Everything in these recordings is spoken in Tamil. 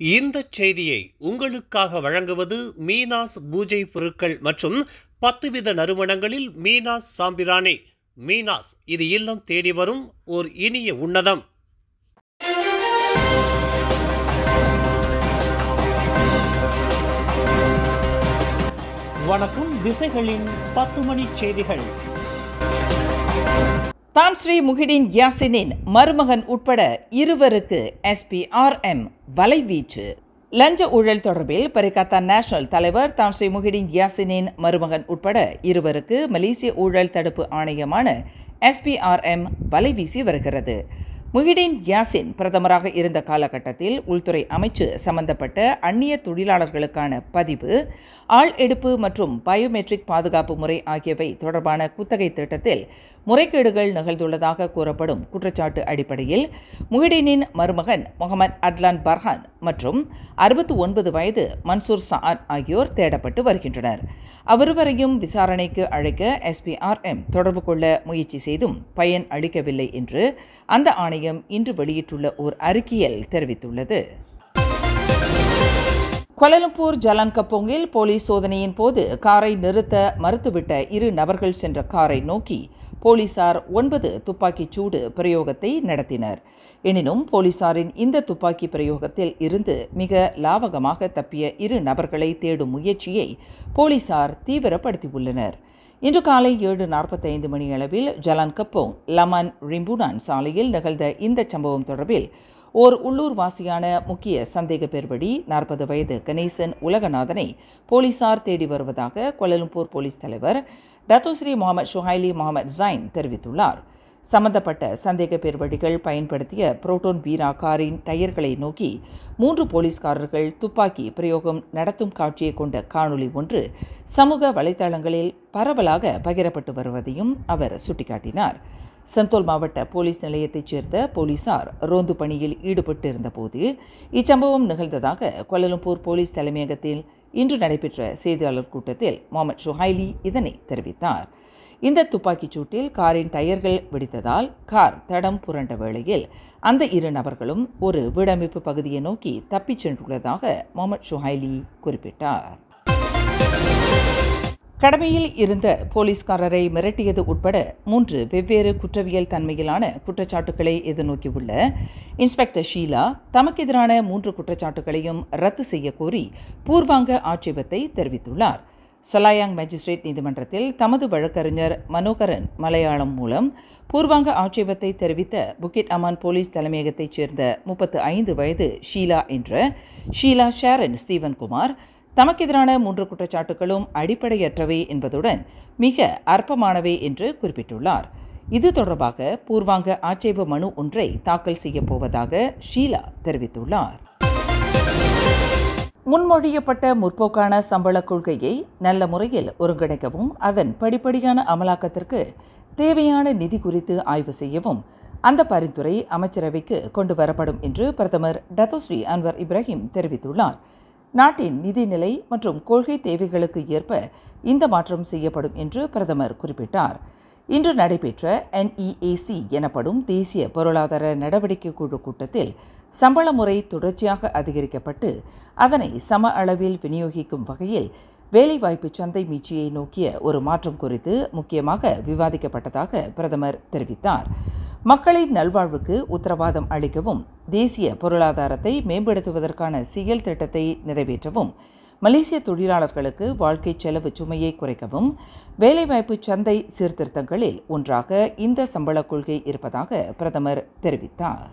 இந்த செய்தியை உங்களுக்காக வழங்குவது மீனாஸ் பூஜை பொருட்கள் மற்றும் பத்து வித நறுமணங்களில் மீனாஸ் சாம்பிராணி மீனாஸ் இது இல்லம் தேடி வரும் ஓர் இனிய உன்னதம் வணக்கம் திசைகளின் பத்து மணி செய்திகள் தான் ஸ்ரீ முஹிடின் யாசினின் மருமகன் உட்பட இருவருக்கு எஸ்பிஆர்எம் வலைவீச்சு லஞ்ச ஊழல் தொடர்பில் பரிகாத்தா நேஷனல் தலைவர் தான் ஸ்ரீ முஹிடின் யாசினின் மருமகன் உட்பட இருவருக்கு மலேசிய ஊழல் தடுப்பு ஆணையமான எஸ்பிஆர்எம் வலைவீசி வருகிறது முஹிடின் யாசின் பிரதமராக இருந்த காலகட்டத்தில் உள்துறை அமைச்சு சம்பந்தப்பட்ட அந்நிய தொழிலாளர்களுக்கான பதிவு ஆள் எடுப்பு மற்றும் பயோமெட்ரிக் பாதுகாப்பு முறை ஆகியவை தொடர்பான குத்தகை திட்டத்தில் முறைகேடுகள் நிகழ்ந்துள்ளதாக கூறப்படும் குற்றச்சாட்டு அடிப்படையில் முஹிடினின் மருமகன் முகமது அட்லான் பர்ஹான் மற்றும் அறுபத்தி ஒன்பது வயது மன்சூர் சாத் ஆகியோர் தேடப்பட்டு வருகின்றனர் அவ்விருவரையும் விசாரணைக்கு அழைக்க எஸ்பிஆர்எம் தொடர்பு கொள்ள முயற்சி செய்தும் பயன் அளிக்கவில்லை என்று அந்த ஆணையம் இன்று வெளியிட்டுள்ள ஓர் அறிக்கையில் தெரிவித்துள்ளது கோலலம்பூர் ஜலான் கப்போங்கில் போலீஸ் சோதனையின் போது காரை நிறுத்த மறுத்துவிட்ட இரு நபர்கள் சென்ற காரை நோக்கி போலீசார் ஒன்பது துப்பாக்கிச் சூடு பிரயோகத்தை நடத்தினர் எனினும் போலீசாரின் இந்த துப்பாக்கி பிரயோகத்தில் இருந்து மிக லாவகமாக தப்பிய இரு நபர்களை தேடும் முயற்சியை போலீசார் தீவிரப்படுத்தியுள்ளனர் இன்று காலை ஏழு நாற்பத்தைந்து மணியளவில் ஜலான் கப்போங் லமான் ரிம்புனான் சாலையில் நிகழ்ந்த இந்த சம்பவம் தொடர்பில் ஓர் உள்ளூர் வாசியான முக்கிய சந்தேக பேர்வழி நாற்பது வயது கணேசன் உலகநாதனை போலீசார் தேடி வருவதாக கோலலம்பூர் போலீஸ் தலைவர் Datuk Seri Mohamad Shuhaily Mohamad Zain தெரிவித்துள்ளார் சம்பந்தப்பட்ட சந்தேக பேர்வழிகள் பயன்படுத்திய புரோட்டோன் வீரா காரின் டயர்களை நோக்கி மூன்று போலீஸ்காரர்கள் துப்பாக்கி பிரயோகம் நடத்தும் காட்சியை கொண்ட காணொளி ஒன்று சமூக வலைதளங்களில் பரவலாக பகிரப்பட்டு வருவதையும் அவர் சுட்டிக்காட்டினார் சந்தோல் மாவட்ட போலீஸ் நிலையத்தைச் சேர்ந்த போலீசார் ரோந்து பணியில் ஈடுபட்டிருந்த போது இச்சம்பவம் நிகழ்ந்ததாக கோலலம்பூர் போலீஸ் தலைமையகத்தில் இன்று நடைபெற்ற செய்தியாளர் கூட்டத்தில் முகமது ஷுஹைலி இதனை தெரிவித்தார் இந்த துப்பாக்கிச் சூட்டில் காரின் டயர்கள் வெடித்ததால் கார் தடம் புரண்ட வேளையில் அந்த இரு நபர்களும் ஒரு வீடமைப்பு பகுதியை நோக்கி தப்பிச் சென்றுள்ளதாக முகமது ஷுஹைலி குறிப்பிட்டார் கடமையில் இருந்த போலீஸ்காரரை மிரட்டியது உட்பட மூன்று வெவ்வேறு குற்றவியல் தன்மையிலான குற்றச்சாட்டுகளை எதிர்நோக்கியுள்ள இன்ஸ்பெக்டர் ஷீலா தமக்கு எதிரான மூன்று குற்றச்சாட்டுகளையும் ரத்து செய்ய கோரி பூர்வாங்க ஆட்சேபத்தை தெரிவித்துள்ளார் சலாயாங் மேஜிஸ்ட்ரேட் நீதிமன்றத்தில் தமது வழக்கறிஞர் மனோகரன் மலையாளம் மூலம் பூர்வாங்க ஆட்சேபத்தை தெரிவித்த புக்கிட் அமான் போலீஸ் தலைமையகத்தைச் சேர்ந்த முப்பத்து ஐந்து வயது ஷீலா என்ற ஷீலா ஷேரன் ஸ்டீவன்குமார் தமக்கு எதிரான மூன்று குற்றச்சாட்டுகளும் அடிப்படையற்றவை என்பதுடன் மிக அற்பமானவை என்று குறிப்பிட்டுள்ளார் இது தொடர்பாக பூர்வாங்க ஆட்சேப மனு ஒன்றை தாக்கல் செய்யப் போவதாக ஷீலா தெரிவித்துள்ளார் முன்மொழியப்பட்ட முற்போக்கான சம்பள கொள்கையை நல்ல முறையில் ஒருங்கிணைக்கவும் அதன் படிப்படியான அமலாக்கத்திற்கு தேவையான நிதி குறித்து ஆய்வு செய்யவும் அந்த பரிந்துரை அமைச்சரவைக்கு கொண்டு வரப்படும் என்று பிரதமர் டத்தோஸ்ரீ அன்வர் இப்ராஹிம் தெரிவித்துள்ளார் நாட்டின் நிதிநிலை மற்றும் கொள்கை தேவைகளுக்கு ஏற்ப இந்த மாற்றம் செய்யப்படும் என்று பிரதமர் குறிப்பிட்டார் இன்று நடைபெற்ற என்இஏசி எனப்படும் தேசிய பொருளாதார நடவடிக்கை குழு கூட்டத்தில் சம்பள முறை தொடர்ச்சியாக அதிகரிக்கப்பட்டு அதனை சம அளவில் விநியோகிக்கும் வகையில் வேலைவாய்ப்பு சந்தை மீட்சியை நோக்கிய ஒரு மாற்றம் குறித்து முக்கியமாக விவாதிக்கப்பட்டதாக பிரதமர் தெரிவித்தார் மக்களின் நல்வாழ்வுக்கு உத்தரவாதம் அளிக்கவும் தேசிய பொருளாதாரத்தை மேம்படுத்துவதற்கான செயல் திட்டத்தை நிறைவேற்றவும் மலேசிய தொழிலாளர்களுக்கு வாழ்க்கை செலவு சுமையை குறைக்கவும் வேலைவாய்ப்பு சந்தை சீர்திருத்தங்களில் ஒன்றாக இந்த சம்பள கொள்கை இருப்பதாக பிரதமர் தெரிவித்தார்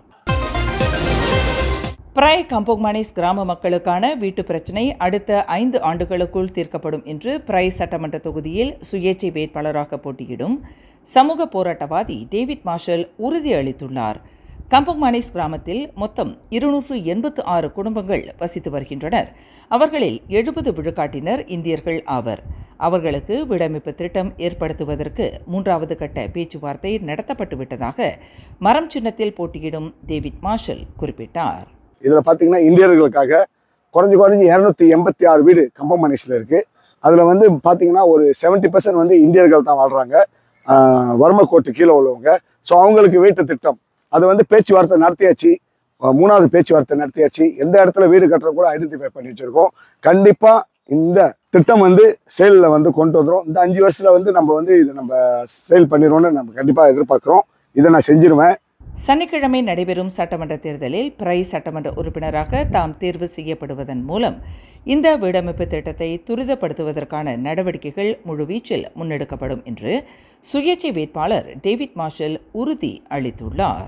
பிராய் கம்போங்மானிஸ் கிராம மக்களுக்கான வீட்டு பிரச்சினை அடுத்த ஐந்து ஆண்டுகளுக்குள் தீர்க்கப்படும் என்று பிராய் சட்டமன்ற தொகுதியில் சுயேட்சை வேட்பாளராக போட்டியிடும் சமூக போராட்டவாதி டேவிட் மார்ஷல் உறுதியளித்துள்ளார் கம்போங்மானிஸ் கிராமத்தில் மொத்தம் இருநூற்று எண்பத்து ஆறு குடும்பங்கள் வசித்து வருகின்றனர் அவர்களில் எழுபது விழுக்காட்டினர் இந்தியர்கள் ஆவர் அவர்களுக்கு வீடமைப்பு திட்டம் ஏற்படுத்துவதற்கு மூன்றாவது கட்ட பேச்சுவார்த்தை நடத்தப்பட்டு விட்டதாக மரம் சின்னத்தில் போட்டியிடும் டேவிட் மார்ஷல் குறிப்பிட்டார் இதில் பார்த்தீங்கன்னா இந்தியர்களுக்காக குறைஞ்சு குறைஞ்சி இரநூத்தி எண்பத்தி ஆறு வீடு கம்பமனைஸில் இருக்குது அதில் வந்து பார்த்தீங்கன்னா ஒரு செவன்ட்டி பர்சன்ட் வந்து இந்தியர்கள் தான் வாழ்கிறாங்க வறுமை கோட்டு கீழே உள்ளவங்க ஸோ அவங்களுக்கு வீட்டு திட்டம் அது வந்து பேச்சுவார்த்தை நடத்தியாச்சு அஹ், மூணாவது பேச்சுவார்த்தை நடத்தியாச்சு எந்த இடத்துல வீடு கட்டுற கூட ஐடென்டிஃபை பண்ணி வச்சிருக்கோம் கண்டிப்பா இந்த திட்டம் வந்து செயலில் வந்து கொண்டு வந்துடும் இந்த அஞ்சு வருஷத்துல வந்து நம்ம வந்து இதை நம்ம செயல் பண்ணிடுவோம்னு நம்ம கண்டிப்பா எதிர்பார்க்குறோம் இதை நான் செஞ்சிருவேன் சனிக்கிழமை நடைபெறும் சட்டமன்ற தேர்தலில் பிரை சட்டமன்ற உறுப்பினராக தாம் தேர்வு செய்யப்படுவதன் மூலம் இந்த வீடமைப்பு திட்டத்தை துரிதப்படுத்துவதற்கான நடவடிக்கைகள் முழுவீச்சில் முன்னெடுக்கப்படும் என்று சுயேட்சை வேட்பாளர் டேவிட் மார்ஷல் உறுதி அளித்துள்ளார்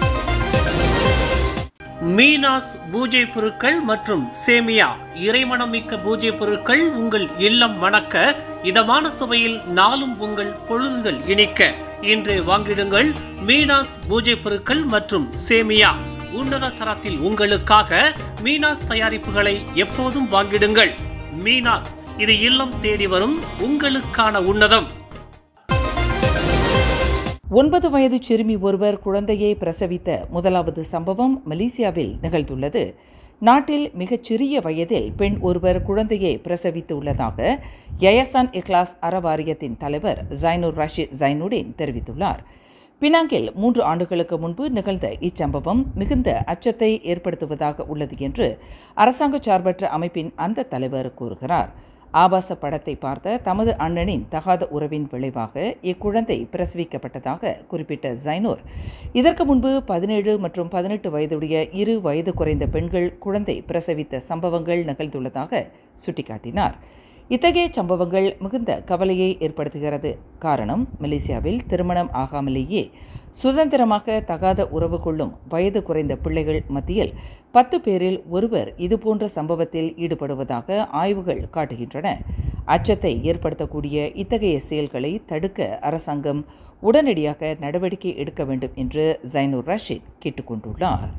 மீனாஸ் பூஜை பொருட்கள் மற்றும் சேமியா இறைமணம் மிக்க பூஜை பொருட்கள் உங்கள் இல்லம் மணக்க இதமான சுவையில் நாளும் உங்கள் பொழுதுகள் இனிக்க இன்று வாங்கிடுங்கள் மீனாஸ் பூஜை பொருட்கள் மற்றும் சேமியா உன்னத தரத்தில் உங்களுக்காக மீனாஸ் தயாரிப்புகளை எப்போதும் வாங்கிடுங்கள் மீனாஸ் இது இல்லம் தேடி வரும் உங்களுக்கான உன்னதம் ஒன்பது வயது சிறுமி ஒருவர் குழந்தையை பிரசவித்த முதலாவது சம்பவம் மலேசியாவில் நிகழ்ந்துள்ளது நாட்டில் மிகச் சிறிய வயதில் பெண் ஒருவர் குழந்தையை பிரசவித்து உள்ளதாக யயசான் இக்லாஸ் அறவாரியத்தின் தலைவர் ஜைனுர் ரஷீத் ஜைனுடீன் தெரிவித்துள்ளார் பினாங்கில் மூன்று ஆண்டுகளுக்கு முன்பு நிகழ்ந்த இச்சம்பவம் மிகுந்த அச்சத்தை ஏற்படுத்துவதாக உள்ளது என்று அரசாங்க சார்பற்ற அமைப்பின் அந்த தலைவர் கூறுகிறார் ஆபாச படத்தை பார்த்த தமது அண்ணனின் தகாத உறவின் விளைவாக இக்குழந்தை பிரசவிக்கப்பட்டதாக குறிப்பிட்ட ஜைனூர் இதற்கு முன்பு பதினேழு மற்றும் பதினெட்டு வயதுடைய இரு வயது குறைந்த பெண்கள் குழந்தை பிரசவித்த சம்பவங்கள் நிகழ்ந்துள்ளதாக சுட்டிக்காட்டினார் இத்தகைய சம்பவங்கள் மிகுந்த கவலையை ஏற்படுத்துகிறது காரணம் மலேசியாவில் திருமணம் ஆகாமலேயே சுதந்திரமாக தகாத உறவு கொள்ளும் வயது குறைந்த பிள்ளைகள் மத்தியில் பத்து பேரில் ஒருவர் இதுபோன்ற சம்பவத்தில் ஈடுபடுவதாக ஆய்வுகள் காட்டுகின்றன அச்சத்தை ஏற்படுத்தக்கூடிய இத்தகைய செயல்களை தடுக்க அரசாங்கம் உடனடியாக நடவடிக்கை எடுக்க வேண்டும் என்று ஜைனுர் ரஷீத் கேட்டுக்கொண்டுள்ளார்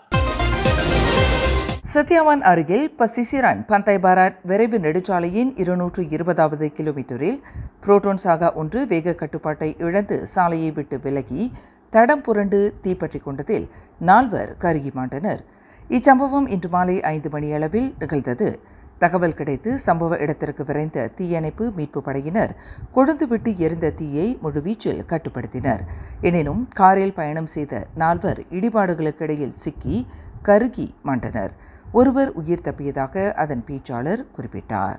சத்யாவான் அருகில் பசிசிரான் பந்தை பாராட் விரைவு நெடுஞ்சாலையின் இருநூற்று இருபதாவது கிலோமீட்டரில் புரோட்டோன் சாகா ஒன்று வேக கட்டுப்பாட்டை இழந்து சாலையை விட்டு விலகி தடம் புரண்டு தீப்பற்றி கொண்டதில் நால்வர் கருகி மாண்டனர் இச்சம்பவம் இன்று மாலை ஐந்து மணியளவில் நிகழ்ந்தது தகவல் கிடைத்து சம்பவ இடத்திற்கு விரைந்த தீயணைப்பு மீட்பு படையினர் கொழுந்துவிட்டு எரிந்த தீயை முழுவீச்சில் கட்டுப்படுத்தினர் எனினும் காரில் பயணம் செய்த நால்வர் இடிபாடுகளுக்கிடையில் சிக்கி கருகி மாண்டனர் ஒருவர் உயிர் தப்பியதாக அதன் பேச்சாளர் குறிப்பிட்டார்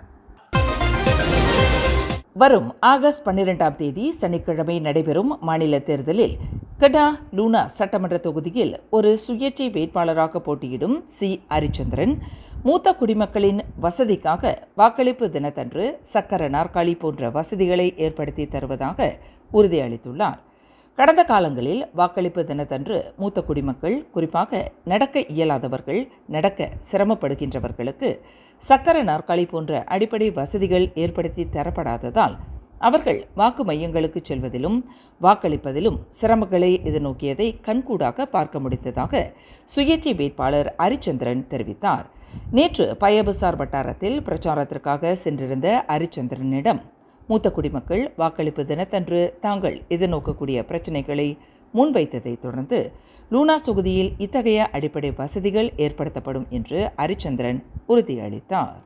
வரும் ஆகஸ்ட் பன்னிரெண்டாம் தேதி சனிக்கிழமை நடைபெறும் மாநில தேர்தலில் கடா லூனா சட்டமன்ற தொகுதியில் ஒரு சுயேட்சை வேட்பாளராக போட்டியிடும் சி ஹரிச்சந்திரன் மூத்த குடிமக்களின் வசதிக்காக வாக்களிப்பு தினத்தன்று சக்கர நாற்காலி போன்ற வசதிகளை ஏற்படுத்தி தருவதாக உறுதியளித்துள்ளார் கடந்த காலங்களில் வாக்களிப்பு தினத்தன்று மூத்த குடிமக்கள் குறிப்பாக நடக்க இயலாதவர்கள் நடக்க சிரமப்படுகின்றவர்களுக்கு சக்கர நாற்காலி போன்ற அடிப்படை வசதிகள் ஏற்படுத்தி தரப்படாததால் அவர்கள் வாக்கு மையங்களுக்கு செல்வதிலும் வாக்களிப்பதிலும் சிரமங்களை எதிர்நோக்கியதை கண்கூடாக பார்க்க முடிந்ததாக சுயேட்சை வேட்பாளர் ஹரிச்சந்திரன் தெரிவித்தார் நேற்று பயபுசார் வட்டாரத்தில் பிரச்சாரத்திற்காக சென்றிருந்த ஹரிச்சந்திரனிடம் மூத்த குடிமக்கள் வாக்களிப்பு தினத்தன்று தாங்கள் எதிர்நோக்கக்கூடிய பிரச்சினைகளை முன்வைத்ததை தொடர்ந்து லூனாஸ் தொகுதியில் இத்தகைய அடிப்படை வசதிகள் ஏற்படுத்தப்படும் என்று ஹரிச்சந்திரன் உறுதியளித்தார்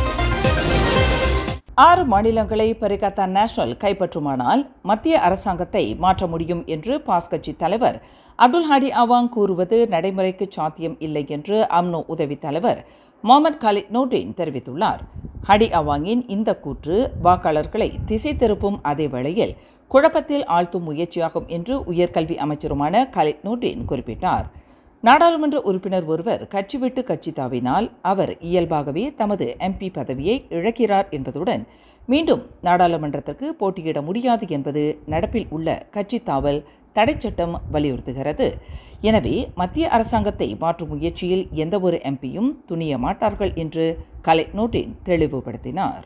ஆறு மாநிலங்களை பரிகத்தா நேஷனல் கைப்பற்றுமானால் மத்திய அரசாங்கத்தை மாற்ற முடியும் என்று பாஸ் கட்சி தலைவர் அப்துல் ஹாடி அவாங் கூறுவது நடைமுறைக்கு சாத்தியம் இல்லை என்று அம்னோ உதவித் தலைவர் முகமது காலித் நோர்டின் தெரிவித்துள்ளார் ஹடி அவாங்கின் இந்த கூற்று வாக்காளர்களை திசை திருப்பும் அதே வேளையில் குழப்பத்தில் ஆழ்த்தும் முயற்சியாகும் என்று உயர்கல்வி அமைச்சருமான காலித் நோர்டின் குறிப்பிட்டார் நாடாளுமன்ற உறுப்பினர் ஒருவர் கட்சி விட்டு கட்சி தாவினால் அவர் இயல்பாகவே தமது எம்பி பதவியை இழக்கிறார் என்பதுடன் மீண்டும் நாடாளுமன்றத்திற்கு போட்டியிட முடியாது என்பது நடப்பில் உள்ள கட்சி தாவல் தடைச்சட்டம் வலியுறுத்துகிறது எனவே மத்திய அரசாங்கத்தை மாற்றும் முயற்சியில் எந்தவொரு எம்பியும் துணிய மாட்டார்கள் என்று கலை நோட்டின் தெளிவுபடுத்தினார்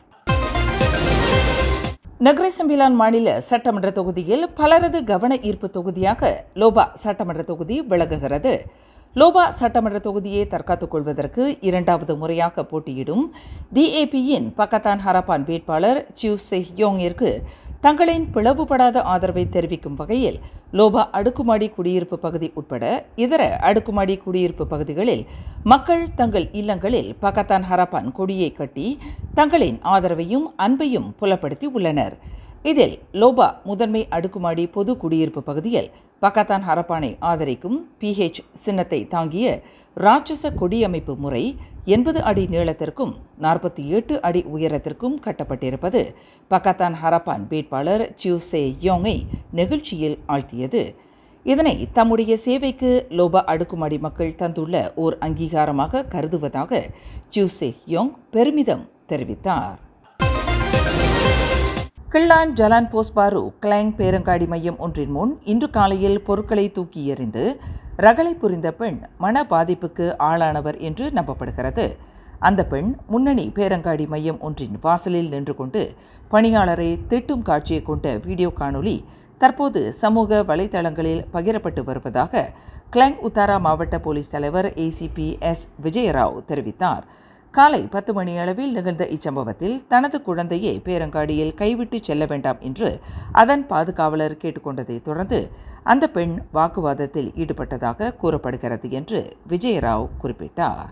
நக்ரேசம்பிலான் மாநில சட்டமன்ற தொகுதியில் பலரது கவன ஈர்ப்பு தொகுதியாக லோபா சட்டமன்ற தொகுதி விலகுகிறது லோபா சட்டமன்ற தொகுதியை தற்காத்துக் கொள்வதற்கு இரண்டாவது முறையாக போட்டியிடும் டிஏபியின் பக்கத்தான் ஹரப்பான் வேட்பாளர் சியூ செஹ் யோங்கிற்கு தங்களின் பிளவுபடாத ஆதரவை தெரிவிக்கும் வகையில் லோபா அடுக்குமாடி குடியிருப்பு பகுதி உட்பட இதர அடுக்குமாடி குடியிருப்பு பகுதிகளில் மக்கள் தங்கள் இல்லங்களில் பக்கத்தான் ஹரப்பான் கொடியை கட்டி தங்களின் ஆதரவையும் அன்பையும் புலப்படுத்தி உள்ளனர் இதில் லோபா முதன்மை அடுக்குமாடி பொது குடியிருப்பு பகுதியில் பக்கத்தான் ஹரப்பானை ஆதரிக்கும் பிஹெச் சின்னத்தை தாங்கிய ராட்சச கொடியமைப்பு முறை எண்பது அடி நீளத்திற்கும் நாற்பத்தி எட்டு அடி உயரத்திற்கும் கட்டப்பட்டிருப்பது பக்கத்தான் ஹரப்பான் வேட்பாளர் சியூசே யோங்கை நெகிழ்ச்சியில் ஆழ்த்தியது இதனை தம்முடைய சேவைக்கு லோபா அடுக்குமாடி மக்கள் தந்துள்ள ஓர் அங்கீகாரமாக கருதுவதாக சியூசே யோங் பெருமிதம் தெரிவித்தார் கிள்ளான் ஜலான் போஸ்பாரு கிளாங் பேரங்காடி மையம் ஒன்றின் முன் இன்று காலையில் பொருட்களை தூக்கி எறிந்து ரகளை புரிந்த பெண் மன பாதிப்புக்கு ஆளானவர் என்று நம்பப்படுகிறது அந்த பெண் முன்னணி பேரங்காடி மையம் ஒன்றின் வாசலில் நின்று கொண்டு பணியாளரை திட்டும் காட்சியை கொண்ட வீடியோ காணொளி தற்போது சமூக வலைதளங்களில் பகிரப்பட்டு வருவதாக கிளாங் உத்தாரா மாவட்ட போலீஸ் தலைவர் ஏசிபி எஸ் விஜயராவ் தெரிவித்தார் காலை பத்து மணி அளவில் நிகழ்ந்த இச்சம்பவத்தில் தனது குழந்தையை பேரங்காடியில் கைவிட்டு செல்ல வேண்டாம் என்று அதன் பாதுகாவலர் கேட்டுக்கொண்டதை தொடர்ந்து அந்த பெண் வாக்குவாதத்தில் ஈடுபட்டதாக கூறப்படுகிறது என்று விஜயராவ் குறிப்பிட்டார்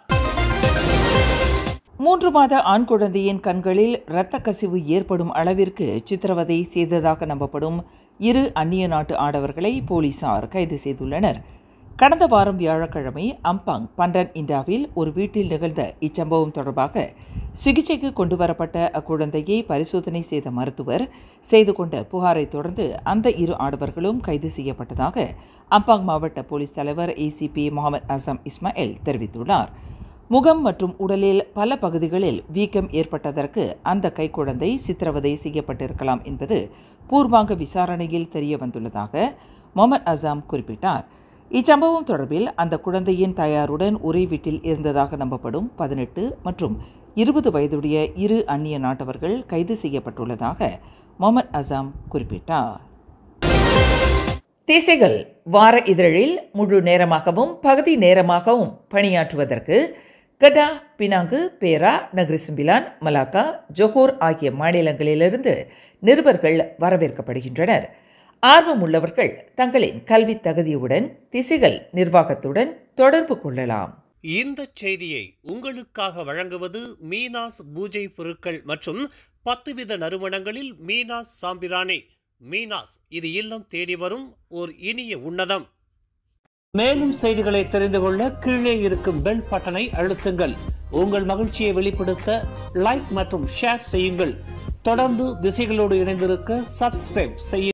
மூன்று மாத ஆண் குழந்தையின் கண்களில் இரத்த கசிவு ஏற்படும் அளவிற்கு சித்திரவதை செய்ததாக நம்பப்படும் இரு அந்நிய நாட்டு ஆடவர்களை போலீசார் கைது செய்துள்ளனர் கடந்த வாரம் வியாழக்கிழமை அம்பாங் பண்டன் இண்டாவில் ஒரு வீட்டில் நிகழ்ந்த இச்சம்பவம் தொடர்பாக சிகிச்சைக்கு கொண்டுவரப்பட்ட அக்குழந்தையை பரிசோதனை செய்த மருத்துவர் செய்து கொண்ட புகாரை தொடர்ந்து அந்த இரு ஆடவர்களும் கைது செய்யப்பட்டதாக அம்பாங் மாவட்ட போலீஸ் தலைவர் ஏசிபி முகமது அசம் இஸ்மாயில் தெரிவித்துள்ளார் முகம் மற்றும் உடலில் பல பகுதிகளில் வீக்கம் ஏற்பட்டதற்கு அந்த கைக்குழந்தை சித்திரவதை செய்யப்பட்டிருக்கலாம் என்பது பூர்வாங்க விசாரணையில் தெரிய வந்துள்ளதாக முகமது அசாம் குறிப்பிட்டார் இச்சம்பவம் தொடர்பில் அந்த குழந்தையின் தாயாருடன் ஒரே வீட்டில் இருந்ததாக நம்பப்படும் பதினெட்டு மற்றும் இருபது வயதுடைய இரு அந்நிய நாட்டவர்கள் கைது செய்யப்பட்டுள்ளதாக முகமது அசாம் குறிப்பிட்டார் திசைகள் வார இதழில் முழு நேரமாகவும் பகுதி நேரமாகவும் பணியாற்றுவதற்கு கடா பினாங்கு பேரா நகரிசிம்பிலான் மலாக்கா ஜொஹோர் ஆகிய மாநிலங்களிலிருந்து நிருபர்கள் வரவேற்கப்படுகின்றனர் ஆர்வமுள்ளவர்கள் தங்களின் கல்வி தகுதியுடன் திசைகள் நிர்வாகத்துடன் தொடர்பு கொள்ளலாம் இந்த செய்தியை உங்களுக்காக வழங்குவது மீனாஸ் பூஜை பொருட்கள் மற்றும் பத்து வித நறுமணங்களில் மீனாஸ் சாம்பிராணி மீனாஸ் இது இல்லம் தேடி வரும் ஓர் இனிய உன்னதம் மேலும் செய்திகளை தெரிந்து கொள்ள கீழே இருக்கும் பெல் பட்டனை அழுத்துங்கள் உங்கள் மகிழ்ச்சியை வெளிப்படுத்த லைக் மற்றும் ஷேர் செய்யுங்கள் தொடர்ந்து திசைகளோடு இணைந்திருக்க சப்ஸ்கிரைப் செய்ய